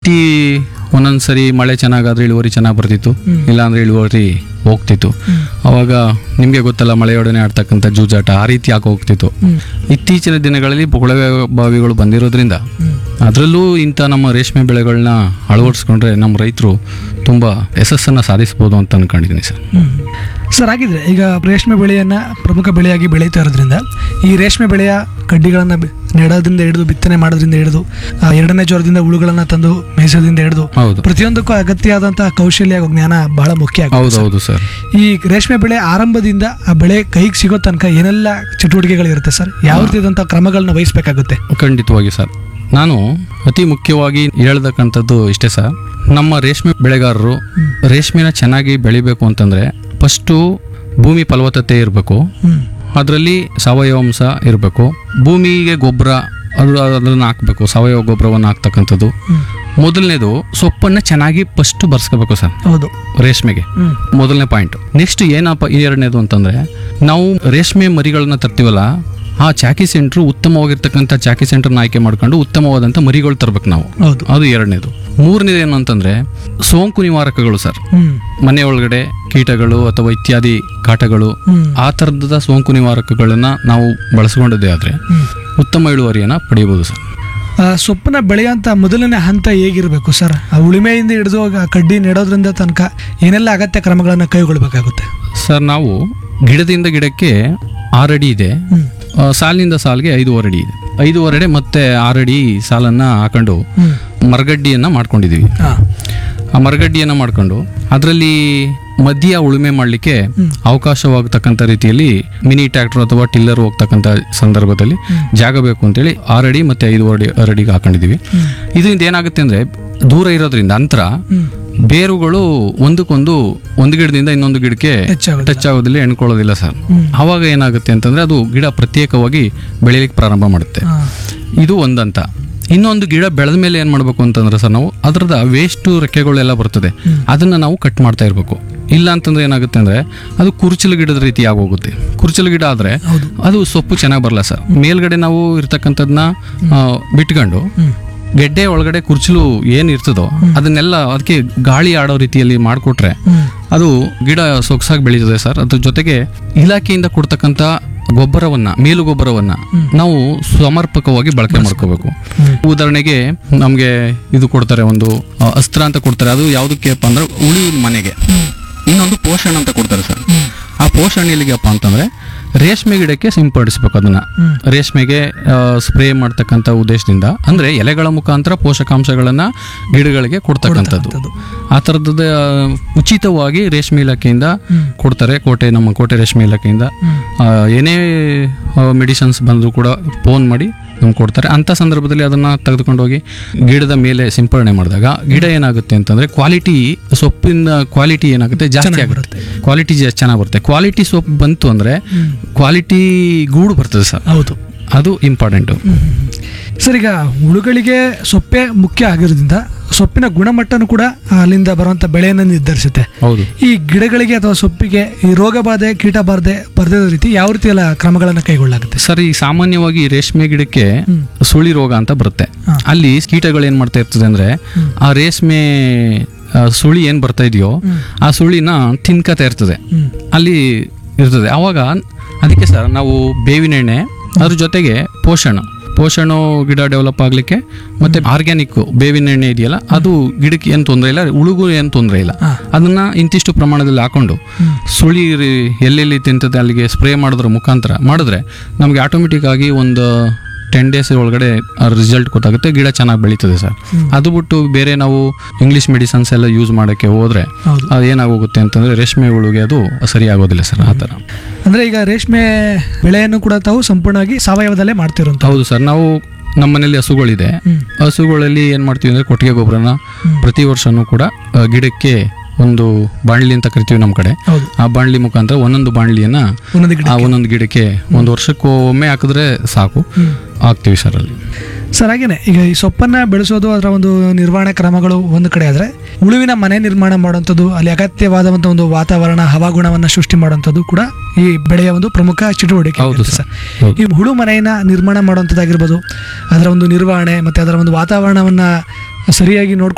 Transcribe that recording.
ಹತ್ತಿ ಒಂದೊಂದ್ಸರಿ ಮಳೆ ಚೆನ್ನಾಗಾದ್ರೆ ಇಳುವರಿ ಚೆನ್ನಾಗಿ ಬರ್ತಿತ್ತು ಇಲ್ಲಾಂದ್ರೆ ಇಳುವರಿ ಹೋಗ್ತಿತ್ತು ಅವಾಗ ನಿಮಗೆ ಗೊತ್ತಲ್ಲ ಮಳೆಯೊಡನೆ ಆಡ್ತಕ್ಕಂಥ ಜೂಜಾಟ ಆ ರೀತಿ ಯಾಕೆ ಹೋಗ್ತಿತ್ತು ಇತ್ತೀಚಿನ ದಿನಗಳಲ್ಲಿ ಕೊಳವೆ ಬಾವಿಗಳು ಬಂದಿರೋದ್ರಿಂದ ಅದರಲ್ಲೂ ಇಂಥ ನಮ್ಮ ರೇಷ್ಮೆ ಬೆಳೆಗಳನ್ನ ಅಳವಡಿಸ್ಕೊಂಡ್ರೆ ನಮ್ಮ ರೈತರು ತುಂಬ ಯಶಸ್ಸನ್ನು ಸಾಧಿಸ್ಬೋದು ಅಂತ ಅನ್ಕೊಂಡಿದ್ದೀನಿ ಸರ್ ಸರ್ ಹಾಗಿದ್ರೆ ಈಗ ರೇಷ್ಮೆ ಬೆಳೆಯನ್ನ ಪ್ರಮುಖ ಬೆಳೆಯಾಗಿ ಬೆಳೀತಾ ಇರೋದ್ರಿಂದ ಈ ರೇಷ್ಮೆ ಬೆಳೆಯ ಕಡ್ಡಿಗಳನ್ನ ಬಿ- ನೆಡೋದ್ರಿಂದ ಹಿಡಿದು ಬಿತ್ತನೆ ಮಾಡೋದ್ರಿಂದ ಹಿಡಿದು ಆ, ಎರಡನೇ ಜ್ವರದಿಂದ ಹುಳುಗಳನ್ನ ತಂದು ಮೇಯಿಸೋದ್ರಿಂದ ಹಿಡಿದು ಹೌದು ಪ್ರತಿಯೊಂದಕ್ಕೂ ಅಗತ್ಯ ಆದಂತಹ ಕೌಶಲ್ಯ ಹಾಗೂ ಜ್ಞಾನ ಬಹಳ ಮುಖ್ಯ ಆಗುತ್ತೆ ಹೌದು ಹೌದು ಸರ್ ಈ ರೇಷ್ಮೆ ಬೆಳೆ ಆರಂಭದಿಂದ ಆ ಬೆಳೆ ಕೈಗೆ ಸಿಗೋ ತನಕ ಏನೆಲ್ಲ ಚಟುವಟಿಕೆಗಳಿರುತ್ತೆ ಸರ್ ಯಾವ ರೀತಿಯಾದಂತಹ ಕ್ರಮಗಳನ್ನ ವಹಿಸಬೇಕಾಗುತ್ತೆ ಖಂಡಿತವಾಗಿ ಸರ್ ನಾನು ಅತಿ ಮುಖ್ಯವಾಗಿ ಹೇಳ್ತಕ್ಕಂಥದ್ದು ಇಷ್ಟೇ ಸರ್ ನಮ್ಮ ರೇಷ್ಮೆ ಬೆಳೆಗಾರರು ರೇಷ್ಮೆನ ಚೆನ್ನಾಗಿ ಬೆಳಿಬೇಕು ಅಂತಂದರೆ ಫಸ್ಟು ಭೂಮಿ ಫಲವತ್ತತೆ ಇರಬೇಕು ಹ್ಮ್ ಅದರಲ್ಲಿ ಸಾವಯವ ಅಂಶ ಇರಬೇಕು ಭೂಮಿಗೆ ಗೊಬ್ಬರ ಅದು ಅದನ್ನು ಹಾಕಬೇಕು ಸಾವಯವ ಗೊಬ್ಬರವನ್ನು ಹಾಕ್ತಕ್ಕಂಥದ್ದು ಹ್ಮ್. ಮೊದಲನೇದು ಸೊಪ್ಪನ್ನು ಚೆನ್ನಾಗಿ ಫಸ್ಟ್ ಬರ್ಸ್ಕೋಬೇಕು ಸರ್ ಹೌದು ರೇಷ್ಮೆಗೆ ಹ್ಮ್ ಮೊದಲನೇ ಪಾಯಿಂಟ್ ನೆಕ್ಸ್ಟ್ ಏನಪ್ಪ ಈ ಎರಡನೇದು ಅಂತಂದ್ರೆ ನಾವು ರೇಷ್ಮೆ ಮರಿಗಳನ್ನ ತರ್ತೀವಲ್ಲ ಆ ಚಾಕಿ ಸೆಂಟ್ರು ಉತ್ತಮವಾಗಿರ್ತಕ್ಕಂಥ ಚಾಕಿ ಸೆಂಟರ್ನ ಆಯ್ಕೆ ಮಾಡ್ಕೊಂಡು ಉತ್ತಮವಾದಂಥ ಮರಿಗಳು ತರ್ಬೇಕು ನಾವು ಹೌದು ಅದು ಎರಡನೇದು ಮೂರನೇದು ಏನು ಅಂತಂದ್ರೆ ಸೋಂಕು ನಿವಾರಕಗಳು ಸರ್ ಹ್ಮ್ ಮನೆ ಒಳಗಡೆ ಕೀಟಗಳು ಅಥವಾ ಇತ್ಯಾದಿ ಕಾಟಗಳು ಹ್ಮ್ ಆ ಥರದ ಸೋಂಕು ನಿವಾರಕಗಳನ್ನ ನಾವು ಬಳಸ್ಕೊಂಡಿದ್ದೆ ಆದರೆ ಹ್ಮ್ ಉತ್ತಮ ಇಳುವರಿಯನ್ನು ಪಡೆಯಬಹುದು ಸರ್ ಆ ಸೊಪ್ಪನ್ನ ಬೆಳೆಯೋಂಥ ಮೊದಲನೇ ಹಂತ ಹೇಗಿರಬೇಕು ಸರ್ ಆ ಉಳಿಮೆಯಿಂದ ಹಿಡಿದು ಆ ಕಡ್ಡಿ ನೆಡೋದ್ರಿಂದ ತನಕ ಏನೆಲ್ಲ ಅಗತ್ಯ ಕ್ರಮಗಳನ್ನು ಕೈಗೊಳ್ಳಬೇಕಾಗುತ್ತೆ ಸರ್ ನಾವು ಗಿಡದಿಂದ ಗಿಡಕ್ಕೆ ಆರಡಿ ಇದೆ ಹ್ಮ್ ಆ, ಸಾಲಿನಿಂದ ಸಾಲಿಗೆ ಐದೂವರೆ ಅಡಿ ಇದೆ ಐದೂವರೆ ಅಡಿ ಮತ್ತೆ ಆರಡಿ ಸಾಲನ್ನು ಹಾಕೊಂಡು ಹ್ಮ್ ಮರಗಡ್ಡಿಯನ್ನು ಮಾಡ್ಕೊಂಡಿದ್ದೀವಿ ಹಾ ಆ ಮರಗಡ್ಡಿಯನ್ನು ಮಾಡ್ಕೊಂಡು ಅದರಲ್ಲಿ ಮಧ್ಯ ಉಳುಮೆ ಮಾಡಲಿಕ್ಕೆ ಅವಕಾಶವಾಗತಕ್ಕಂಥ ರೀತಿಯಲ್ಲಿ ಮಿನಿ ಟ್ರ್ಯಾಕ್ಟರ್ ಅಥವಾ ಟಿಲ್ಲರ್ ಹೋಗ್ತಕ್ಕಂಥ ಸಂದರ್ಭದಲ್ಲಿ ಜಾಗ ಬೇಕು ಅಂತೇಳಿ ಆರಡಿ ಮತ್ತೆ ಐದೂವರೆ ಅಡಿ ಅರಡಿಗೆ ಹಾಕೊಂಡಿದ್ದೀವಿ ಇದರಿಂದ ಏನಾಗುತ್ತೆ ಅಂದರೆ ದೂರ ಇರೋದ್ರಿಂದ ಅಂತರ ಹ್ಮ್ ಬೇರುಗಳು ಒಂದಕ್ಕೊಂದು ಒಂದು ಗಿಡದಿಂದ ಇನ್ನೊಂದು ಗಿಡಕ್ಕೆ ಹೆಚ್ಚಾಗುತ್ತೆ ಟಚ್ ಆಗೋದಿಲ್ಲ ಎಣ್ಕೊಳ್ಳೋದಿಲ್ಲ ಸರ್ ಆವಾಗ ಏನಾಗುತ್ತೆ ಅಂತಂದ್ರೆ ಅದು ಗಿಡ ಪ್ರತ್ಯೇಕವಾಗಿ ಬೆಳೀಲಿಕ್ಕೆ ಪ್ರಾರಂಭ ಮಾಡುತ್ತೆ ಹಾ ಇದು ಒಂದಂತ ಇನ್ನೊಂದು ಗಿಡ ಬೆಳೆದ ಮೇಲೆ ಏನು ಮಾಡಬೇಕು ಅಂತಂದ್ರೆ ಸರ್ ನಾವು ಅದರದ ವೇಸ್ಟು ರೆಕ್ಕೆಗಳೆಲ್ಲ ಬರ್ತದೆ ಅದನ್ನು ನಾವು ಕಟ್ ಮಾಡ್ತಾ ಇರಬೇಕು ಇಲ್ಲ ಅಂತಂದ್ರೆ ಏನಾಗುತ್ತೆ ಅಂದರೆ ಅದು ಕುರುಚಲು ಗಿಡದ ರೀತಿ ಆಗೋಗುತ್ತೆ ಕುರುಚಲು ಗಿಡ ಆದರೆ ಹೌದು. ಅದು ಸೊಪ್ಪು ಚೆನ್ನಾಗಿ ಬರಲ್ಲ ಸರ್ ಮೇಲ್ಗಡೆ ನಾವು ಇರ್ತಕ್ಕಂಥದ್ದನ್ನ ಬಿಟ್ಕೊಂಡು ಹ್ಮ್ ಗೆಡ್ಡೆ ಒಳಗಡೆ ಕುರ್ಚಲು ಏನು ಇರ್ತದೋ ಅದನ್ನೆಲ್ಲ ಅದಕ್ಕೆ ಗಾಳಿ ಆಡೋ ರೀತಿಯಲ್ಲಿ ಮಾಡಿಕೊಟ್ರೆ ಹ್ಮ್ ಅದು ಗಿಡ ಸೊಗಸಾಗಿ ಬೆಳೀತದೆ ಸರ್ ಅದ್ರ ಜೊತೆಗೆ ಇಲಾಖೆಯಿಂದ ಕೊಡ್ತಕ್ಕಂಥ ಗೊಬ್ಬರವನ್ನ ಮೇಲು ಗೊಬ್ಬರವನ್ನ ನಾವು ಸಮರ್ಪಕವಾಗಿ ಬಳಕೆ ಮಾಡ್ಕೋಬೇಕು ಉದಾಹರಣೆಗೆ ನಮಗೆ ಇದು ಕೊಡ್ತಾರೆ ಒಂದು ಆ, ಅಸ್ತ್ರ ಅಂತ ಕೊಡ್ತಾರೆ ಅದು ಯಾವುದಕ್ಕೆಪ್ಪ ಅಂದ್ರೆ ಉಳಿ ಮನೆಗೆ ಇನ್ನೊಂದು ಪೋಷಣ ಅಂತ ಕೊಡ್ತಾರೆ ಸರ್ ಆ ಪೋಷಣ ಎಲ್ಲಿಗೆಪ್ಪ ಅಂತಂದ್ರೆ ರೇಷ್ಮೆ ಗಿಡಕ್ಕೆ ಸಿಂಪಡಿಸ್ಬೇಕು ಅದನ್ನ ಹ್ಮ್. ರೇಷ್ಮೆಗೆ ಸ್ಪ್ರೇ ಮಾಡ್ತಕ್ಕಂಥ ಉದ್ದೇಶದಿಂದ ಅಂದ್ರೆ ಎಲೆಗಳ ಮುಖಾಂತರ ಪೋಷಕಾಂಶಗಳನ್ನ ಗಿಡಗಳಿಗೆ ಕೊಡ್ತಕ್ಕಂಥದ್ದು ಆ ಥರದ್ದು ಉಚಿತವಾಗಿ ರೇಷ್ಮೆ ಇಲಾಖೆಯಿಂದ ಕೊಡ್ತಾರೆ ಕೋಟೆ ನಮ್ಮ ಕೋಟೆ ರೇಷ್ಮೆ ಇಲಾಖೆಯಿಂದ ಆ, ಏನೇ ಮೆಡಿಸಿನ್ಸ್ ಬಂದರೂ ಕೂಡ ಫೋನ್ ಮಾಡಿ ನಮ್ಗೆ ಕೊಡ್ತಾರೆ ಅಂಥ ಸಂದರ್ಭದಲ್ಲಿ ಅದನ್ನು ತೆಗೆದುಕೊಂಡೋಗಿ ಗಿಡದ ಮೇಲೆ ಸಿಂಪಡಣೆ ಮಾಡಿದಾಗ ಗಿಡ ಏನಾಗುತ್ತೆ ಅಂತಂದರೆ ಕ್ವಾಲಿಟಿ ಸೊಪ್ಪಿನ ಕ್ವಾಲಿಟಿ ಏನಾಗುತ್ತೆ ಜಾಸ್ತಿ ಆಗುತ್ತೆ ಕ್ವಾಲಿಟಿ ಚೆನ್ನಾಗಿ ಬರುತ್ತೆ ಕ್ವಾಲಿಟಿ ಸೊಪ್ಪು ಬಂತು ಅಂದರೆ ಕ್ವಾಲಿಟಿ ಗೂಡು ಬರ್ತದೆ ಸರ್ ಹೌದು ಅದು ಇಂಪಾರ್ಟೆಂಟು ಸರ್ ಈಗ ಹುಳುಗಳಿಗೆ ಸೊಪ್ಪೆ ಮುಖ್ಯ ಆಗಿರೋದ್ರಿಂದ ಸೊಪ್ಪಿನ ಗುಣಮಟ್ಟನೂ ಕೂಡ ಅಲ್ಲಿಂದ ಬರುವಂಥ ಬೆಳೆಯನ್ನು ನಿರ್ಧರಿಸುತ್ತೆ ಹೌದು ಈ ಗಿಡಗಳಿಗೆ ಅಥವಾ ಸೊಪ್ಪಿಗೆ ಈ ರೋಗ ಬಾಧೆ ಕೀಟ ಬಾಧೆ ಬರ್ದಿರೋ ರೀತಿ ಯಾವ ರೀತಿ ಎಲ್ಲ ಕ್ರಮಗಳನ್ನು ಕೈಗೊಳ್ಳಲಾಗುತ್ತೆ ಸರ್ ಈ ಸಾಮಾನ್ಯವಾಗಿ ರೇಷ್ಮೆ ಗಿಡಕ್ಕೆ ಹ್ಮ್. ಸುಳಿ ರೋಗ ಅಂತ ಬರುತ್ತೆ ಹಾ. ಅಲ್ಲಿ ಕೀಟಗಳು ಏನು ಮಾಡ್ತಾ ಇರ್ತದೆ ಅಂದ್ರೆ ಆ ರೇಷ್ಮೆ ಆ, ಸುಳಿ ಏನು ಬರ್ತಾ ಇದೆಯೋ ಆ ಸುಳಿನ ತಿನ್ಕತಾ ಇರ್ತದೆ ಹ್ಮ್ ಅಲ್ಲಿ ಇರ್ತದೆ ಆವಾಗ ಅದಕ್ಕೆ ಸರ್ ನಾವು ಬೇವಿನ ಎಣ್ಣೆ ಅದ್ರ ಜೊತೆಗೆ ಪೋಷಣ ಪೋಷಣ ಗಿಡ ಡೆವಲಪ್ ಆಗಲಿಕ್ಕೆ ಮತ್ತೆ ಆರ್ಗ್ಯಾನಿಕ್ ಬೇವಿನ ಎಣ್ಣೆ ಇದೆಯಲ್ಲ ಅದು ಗಿಡಕ್ಕೆ ಏನು ತೊಂದರೆ ಇಲ್ಲ ಉಳುಗು ಏನು ತೊಂದರೆ ಇಲ್ಲ ಹಾ. ಅದನ್ನ ಇಂತಿಷ್ಟು ಪ್ರಮಾಣದಲ್ಲಿ ಹಾಕೊಂಡು ಸುಳಿ ರಿ- ಎಲ್ಲೆಲ್ಲಿ ತಿಂತದೆ ಅಲ್ಲಿಗೆ ಸ್ಪ್ರೇ ಮಾಡೋದ್ರ ಮುಖಾಂತರ ಮಾಡಿದ್ರೆ ನಮಗೆ ಆಟೋಮೆಟಿಕ್ ಆಗಿ ಒಂದು ಟೆನ್ ಡೇಸ್ ಒಳಗಡೆ ರಿಸಲ್ಟ್ ಗೊತ್ತಾಗುತ್ತೆ ಗಿಡ ಚೆನ್ನಾಗಿ ಬೆಳೀತದೆ ಸರ್ ಅದು ಬಿಟ್ಟು ಬೇರೆ ನಾವು ಇಂಗ್ಲೀಷ್ ಮೆಡಿಸನ್ಸ್ ಎಲ್ಲ ಯೂಸ್ ಮಾಡೋಕ್ಕೆ ಹೋದ್ರೆ ಹೌದು ಅದು ಏನಾಗೋಗುತ್ತೆ ಅಂತಂದ್ರೆ ರೇಷ್ಮೆ ಹುಳುಗೆ ಅದು ಸರಿ ಆಗೋದಿಲ್ಲ ಸರ್ ಆ ಥರ ಅಂದ್ರೆ ಈಗ ರೇಷ್ಮೆ ಬೆಳೆಯನ್ನು ಕೂಡ ತಾವು ಸಂಪೂರ್ಣವಾಗಿ ಸಾವಯವದಲ್ಲೇ ಮಾಡ್ತಿರುವಂತ ಹೌದು ಸರ್ ನಾವು ನಮ್ಮ ಮನೇಲಿ ಹಸುಗಳಿದೆ ಹ್ಮ್. ಹಸುಗಳಲ್ಲಿ ಏನು ಮಾಡ್ತೀವಿ ಅಂದರೆ ಕೊಟ್ಟಿಗೆ ಗೊಬ್ಬರನ ಪ್ರತಿ ವರ್ಷನೂ ಕೂಡ ಆ, ಗಿಡಕ್ಕೆ ಒಂದು ಬಾಣಲಿ ಅಂತ ಕರಿತೀವಿ ನಮ್ಮ ಕಡೆ ಹೌದು ಆ ಬಾಣಲಿ ಮುಖಾಂತರ ಒಂದೊಂದು ಬಾಣಲಿಯನ್ನ ಒಂದೊಂದು ಗಿಡ ಆ ಒಂದೊಂದು ಗಿಡಕ್ಕೆ ಒಂದು ವರ್ಷಕ್ಕೂ ಒಮ್ಮೆ ಹಾಕಿದ್ರೆ ಸಾಕು ಹಾಕ್ತೀವಿ ಸರ್ ಅಲ್ಲಿ ಸರ್ ಹಾಗೇನೆ ಈಗ ಈ ಸೊಪ್ಪನ್ನ ಬೆಳೆಸೋದು ಅದರ ಒಂದು ನಿರ್ವಹಣೆ ಕ್ರಮಗಳು ಒಂದು ಕಡೆ ಆದ್ರೆ ಉಳುವಿನ ಮನೆ ನಿರ್ಮಾಣ ಮಾಡುವಂಥದ್ದು ಅಲ್ಲಿ ಅಗತ್ಯವಾದಂಥ ಒಂದು ವಾತಾವರಣ ಹವಾಗುಣವನ್ನ ಸೃಷ್ಟಿ ಮಾಡುವಂಥದ್ದು ಕೂಡ ಈ ಬೆಳೆಯ ಒಂದು ಪ್ರಮುಖ ಚಟುವಟಿಕೆ ಹೌದು ಆಗಿರುತ್ತೆ ಸರ್. ಸರ್ ಹೌದು. ಈ ಹುಳು ಮನೆಯನ್ನ ನಿರ್ಮಾಣ ಮಾಡುವಂಥದ್ದಾಗಿರ್ಬೋದು ಅದರ ಒಂದು ನಿರ್ವಹಣೆ ಮತ್ತೆ ಅದರ ಒಂದು ವಾತಾವರಣವನ್ನ ಸರಿಯಾಗಿ ನೋಡ್ಕೊಂಡು